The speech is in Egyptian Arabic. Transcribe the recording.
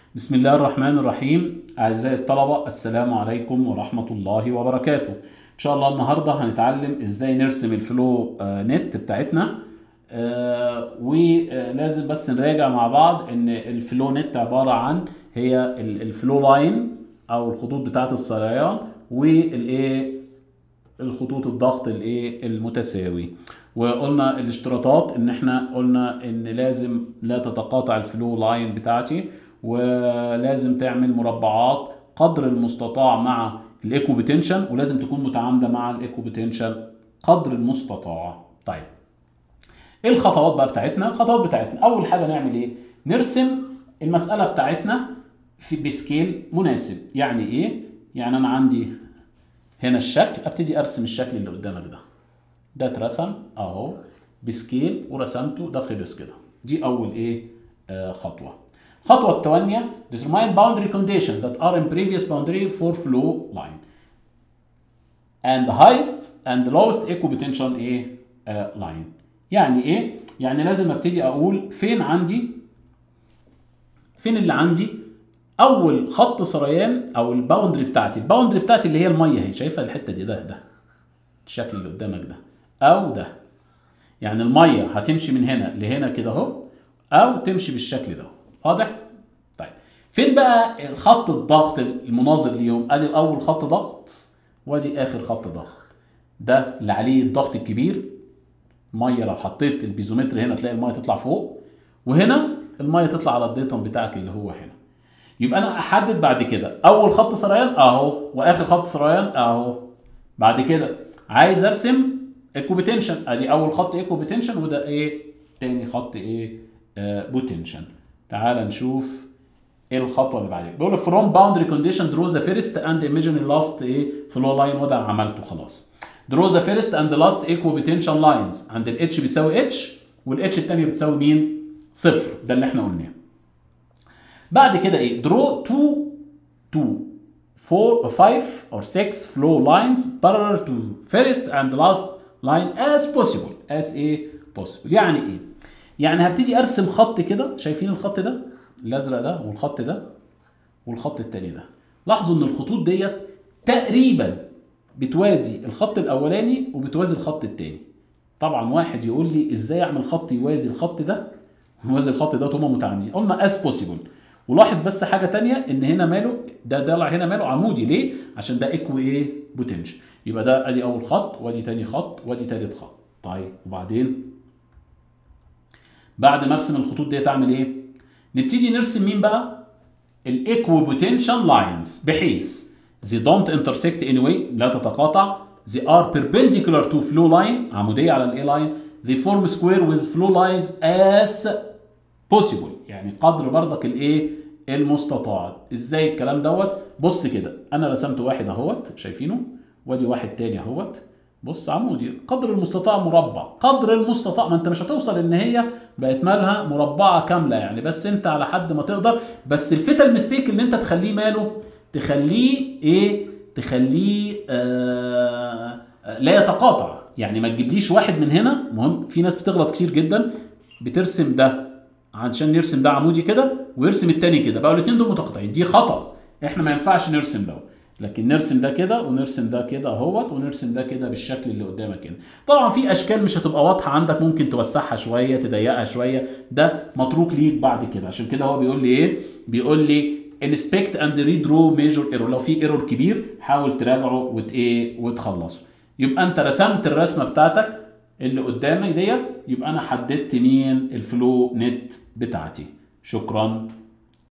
بسم الله الرحمن الرحيم أعزائي الطلبة السلام عليكم ورحمة الله وبركاته إن شاء الله النهاردة هنتعلم إزاي نرسم الفلو آه، نت بتاعتنا آه، ولازم بس نراجع مع بعض إن الفلو نت عبارة عن هي ال- الفلو لاين أو الخطوط بتاعة السريان والإيه الخطوط الضغط الايه المتساوي وقلنا الاشتراطات ان احنا قلنا ان لازم لا تتقاطع الفلو لاين بتاعتي ولازم تعمل مربعات قدر المستطاع مع الايكو بوتنشال ولازم تكون متعامده مع الايكو بوتنشال قدر المستطاع طيب ايه الخطوات بقى بتاعتنا الخطوات بتاعتنا اول حاجه نعمل ايه نرسم المساله بتاعتنا في بسكيل مناسب يعني ايه يعني انا عندي هنا الشكل ابتدي ارسم الشكل اللي قدامك ده ده اترسم اهو بسكيل ورسمته ده خلص كده دي اول ايه آه خطوه الخطوه الثانيه determine boundary conditions that are in previous boundary for flow line and the highest and the lowest equipotential ايه آه line يعني ايه يعني لازم ابتدي اقول فين عندي فين اللي عندي اول خط سريان او الباوندري بتاعتي الباوندري بتاعتي اللي هي الميه اهي شايفه الحته دي ده ده الشكل اللي قدامك ده او ده يعني الميه هتمشي من هنا لهنا كده اهو او تمشي بالشكل ده واضح طيب فين بقى الخط الضغط المناظر ليهم ادي اول خط ضغط وادي اخر خط ضغط ده اللي عليه الضغط الكبير ميه لو حطيت البيزومتر هنا تلاقي الميه تطلع فوق وهنا الميه تطلع على الديتم بتاعك اللي هو هنا يبقى انا احدد بعد كده اول خط سريان اهو واخر خط سريان اهو بعد كده عايز ارسم ايكو بوتنشن ادي اول خط ايكو بوتنشن وده ايه تاني خط ايه آه بوتنشن تعال نشوف ايه الخطوه اللي بعدين بيقول فروم باوندري كونديشن درو ذا فيرست اند ايميجن لاست ايه فلو لاين وده أنا عملته خلاص درو ذا فيرست اند لاست ايكو بوتنشن لاينز عند الاتش بيساوي اتش والاتش الثانيه بتساوي مين صفر ده اللي احنا قلناه بعد كده ايه درو 2 2 4 5 or 6 flow lines parallel to first and last line as possible as ايه possible يعني ايه يعني هبتدي ارسم خط كده شايفين الخط ده الازرق ده والخط ده والخط التاني ده لاحظوا ان الخطوط ديت تقريبا بتوازي الخط الاولاني وبتوازي الخط التاني طبعا واحد يقول لي ازاي اعمل خط يوازي الخط ده ويوازي الخط ده هما متعامدين قلنا as possible ولاحظ بس حاجه تانية ان هنا ماله ده طالع هنا ماله عمودي ليه عشان ده ايكو ايه بوتنشال يبقى ده ادي اول خط وادي تاني خط وادي تالت خط طيب وبعدين بعد ما ارسم الخطوط ديت اعمل ايه نبتدي نرسم مين بقى الايكو بوتنشال لاينز بحيث they don't intersect anyway لا تتقاطع they are perpendicular to flow line عموديه على الاي لاين they form square with flow lines as possible يعني قدر برضك الايه المستطاع ازاي الكلام دوت بص كده انا رسمت واحد اهوت شايفينه وادي واحد تاني اهوت بص عمودي قدر المستطاع مربع قدر المستطاع ما انت مش هتوصل ان هي بقت مالها مربعه كامله يعني بس انت على حد ما تقدر بس الفيتال ميستيك اللي انت تخليه ماله تخليه ايه تخليه آه آه، لا يتقاطع يعني ما تجيبليش واحد من هنا مهم في ناس بتغلط كتير جدا بترسم ده عشان يرسم ده عمودي كده ويرسم التاني كده بقوا الاثنين دول متقاطعين دي خطا احنا ما ينفعش نرسم ده لكن نرسم ده كده ونرسم ده كده اهوت ونرسم ده كده بالشكل اللي قدامك هنا طبعا في اشكال مش هتبقى واضحه عندك ممكن توسعها شويه تضيقها شويه ده متروك ليك بعد كده عشان كده هو بيقول لي ايه بيقول لي انسبكت اند ريدرو ميجور ايرور لو في ايرور كبير حاول تراجعه وت ايه وتخلصه يبقى انت رسمت الرسمه بتاعتك اللي قدامك ديت يبقى انا حددت مين الفلو نت بتاعتي شكرا